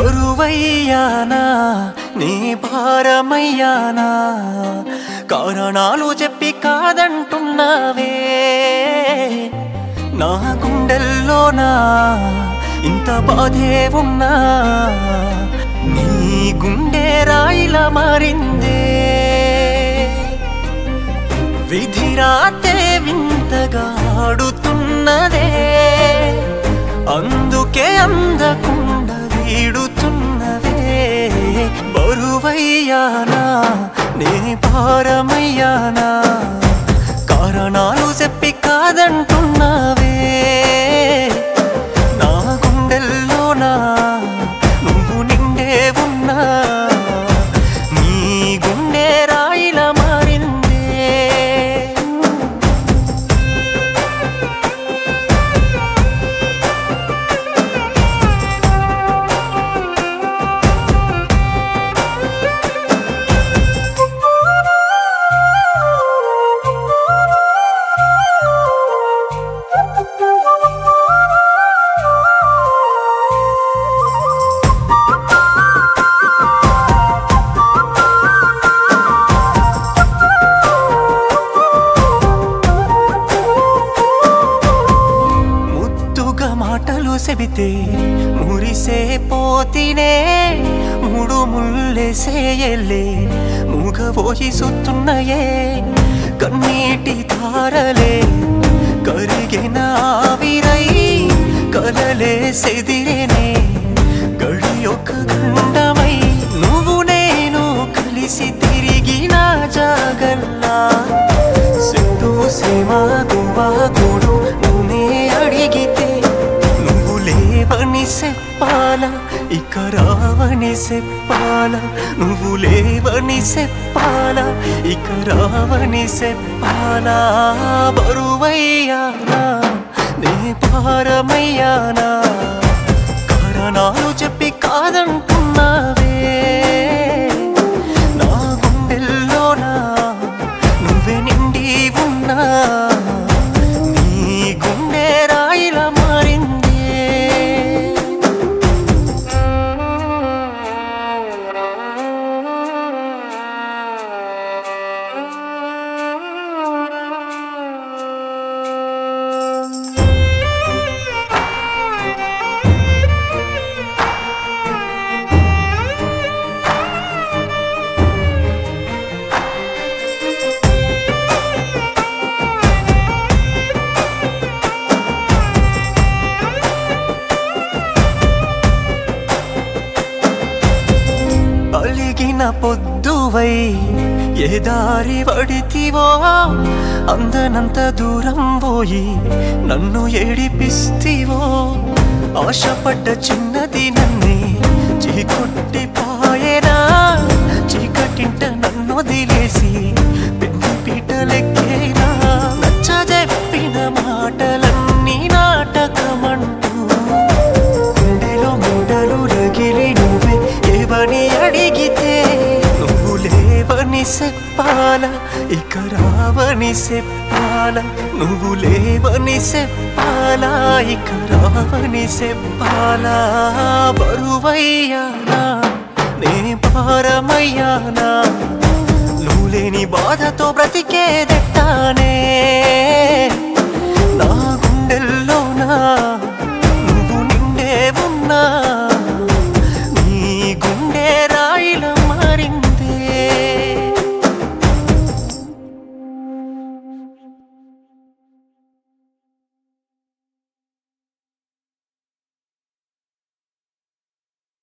బరువయ్యానా నీ భారమయ్యానా కారణాలు చెప్పి కాదంటున్నావే నా గుండెల్లోనా ఇంత బాధే ఉన్నా నీ గుండె రాయిలా మారిందే విధిరాతే వింతగా ఆడుతున్నదే అందుకే అందకుండా వీడుతున్నవే బరువయ్యానా నే భారమయ్యానా కారణాలు చెప్పి కాదంటున్నావే నా గుండెల్లోనా నువ్వు నిండే ఉన్నా నీ గుండె రాయిలా మారిందే ముద్దుగా మాటలు చెబితే మురిసే పోతినే మూడు ముళ్ళేసే ఎల్లే మూగబోయి సుత్తున్నయే కన్నీటి తారలే కరిగిన ఆవిరై కలలే సెదిరేనే గడి ఒక గండమై నువ్వు నేను కలిసి తిరిగిన జాగల్లా సిద్ధు సీమ గువా కూడు నన్నే అడిగితే నువ్వు లేవని చెప్పాల ఇక రావని చెప్పాల నువ్వు లేవని చెప్పాల ఇక రావని చెప్పాల బరువయ్యానా నే భారమయ్యానా కారణాలు చెప్పి కాదంటున్నావే నా గుండెల్లోనా నువ్వే నిండి ఉన్నా నీ గుండె రాయిలా మారిందే అలిగిన పొద్దువై ఏ దారి పడితివో అందనంత దూరం పోయి నన్ను ఏడిపిస్తివో ఆశపడ్డ చిన్నది నన్నే చీకొట్టి పాయనా చీకటింట నన్ను వదిలేసి పెన్ను పీటలెక్కేనా నచ్చ చెప్పిన మాటలన్నీ నాటకమంటూ గుండెలో ముండలు రగిలి నువ్వే ఏవని అడిగితే నువ్వు లేవని చెప్పాల ఇక రావని చెప్పాల నువ్వు లేవని చెప్పాల ఇక రావని చెప్పాల బరువయ్యానా నే భారమయ్యానా నువ్వు లేని బాధతో బ్రతికేదెట్టానే నా గుండెల్లోనా నువ్వు నిండే ఉన్నా